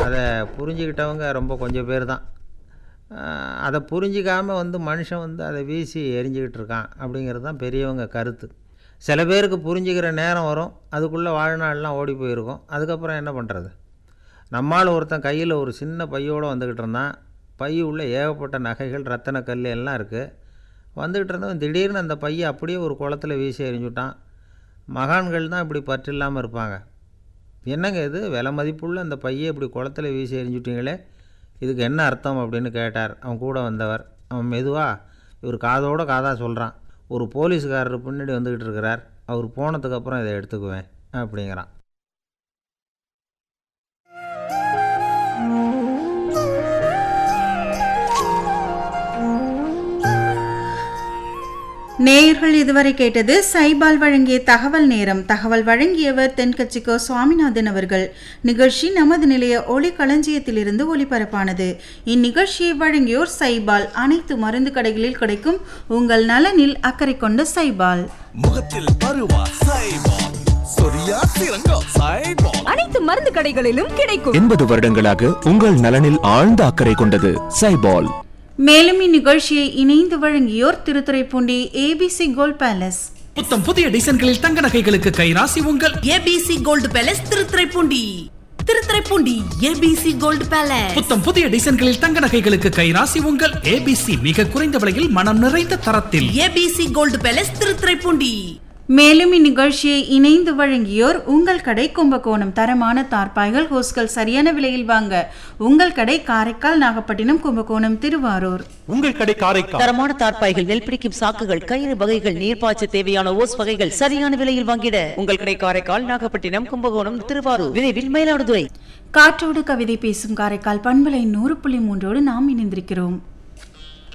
அதை புரிஞ்சுக்கிட்டவங்க ரொம்ப கொஞ்சம் பேர் தான் ஆஹ் அதை புரிஞ்சிக்காமல் வந்து மனுஷன் வந்து அதை வீசி எரிஞ்சுக்கிட்டு இருக்கான் அப்படிங்கிறது தான் பெரியவங்க கருத்து சில பேருக்கு புரிஞ்சுக்கிற நேரம் வரும் அதுக்குள்ளே வாழ்நாள்லாம் ஓடி போயிருக்கும் அதுக்கப்புறம் என்ன பண்ணுறது நம்மால் ஒருத்தன் கையில் ஒரு சின்ன பையோடு வந்துக்கிட்டு இருந்தான் பை உள்ள ஏகப்பட்ட நகைகள் ரத்தன கல் எல்லாம் இருக்குது வந்துக்கிட்டு இருந்தவன் திடீர்னு அந்த பையை அப்படியே ஒரு குளத்துல வீசி எறிஞ்சுட்டான் மகான்கள் தான் இப்படி பற்று இல்லாமல் இருப்பாங்க என்னங்க இது விலை மதிப்புள்ள அந்த பையை இப்படி குளத்துல வீசி எறிஞ்சுட்டீங்களே இதுக்கு என்ன அர்த்தம் அப்படின்னு கேட்டார் அவன் கூட வந்தவர் அவன் மெதுவாக இவர் காதோட காதாக சொல்கிறான் ஒரு போலீஸ்காரர் பின்னாடி வந்துக்கிட்டு இருக்கிறார் அவர் போனதுக்கப்புறம் இதை எடுத்துக்குவேன் அப்படிங்கிறான் நேயர்கள் இதுவரை கேட்டது சைபால் வழங்கிய தகவல் நேரம் தகவல் வழங்கியவர் தென்கட்சிக்கோ சுவாமிநாதன் அவர்கள் நிகழ்ச்சி நமது நிலைய ஒளி களஞ்சியத்திலிருந்து ஒளிபரப்பானது இந்நிகழ்ச்சியை வழங்கியோர் சைபால் அனைத்து மருந்து கடைகளில் கிடைக்கும் உங்கள் நலனில் அக்கறை கொண்ட சைபால் முகத்தில் பருவா சைபால் சொரியா சிறங்கோ சைபால் அனைத்து மருந்து கடைகளிலும் கிடைக்கும் எண்பது வருடங்களாக உங்கள் நலனில் ஆழ்ந்த அக்கறை கொண்டது சைபால் மேலும் இந்நிகழ்ச்சியை இணைந்து வழங்கியோர் திருத்துறைப்பூண்டி ஏபிசி கோல்ட் பேலஸ் புத்தம் புதிய டிசைன்களில் தங்க நகைகளுக்கு கைராசி உங்கள் A B C Gold Palace Thiruthuraipoondi Thiruthuraipoondi A B C Gold Palace புத்தம் புதிய டிசைன்களில் தங்க நகைகளுக்கு கைராசி உங்கள் ஏபிசி மிக குறைந்த விலையில் மனம் நிறைந்த தரத்தில் ஏபிசி கோல்டு பேலஸ் திருத்துறைப்பூண்டி மேலும் இந்நிகழ்ச்சியை இணைந்து வழங்கியோர் உங்கள் கடை கும்பகோணம் தரமான தார்பாய்கள் ஹோஸ்கள் சரியான விலையில் வாங்க உங்கள் கடை காரைக்கால் நாகப்பட்டினம் கும்பகோணம் திருவாரூர் உங்கள் கடை காரைக்கால் தரமான தார்ப்பாய்கள் நெல் பிடிக்கும் சாக்குகள் கயிறு வகைகள் நீர்ப்பாய்ச்ச தேவையான ஓஸ் வகைகள் சரியான விலையில் வாங்கிட உங்கள் கடை காரைக்கால் நாகப்பட்டினம் கும்பகோணம் திருவாரூர் விரைவில் மயிலாடுதுறை காற்றோடு கவிதை பேசும் காரைக்கால் பண்பலை நூறு புள்ளி மூன்றோடு நாம் இணைந்திருக்கிறோம்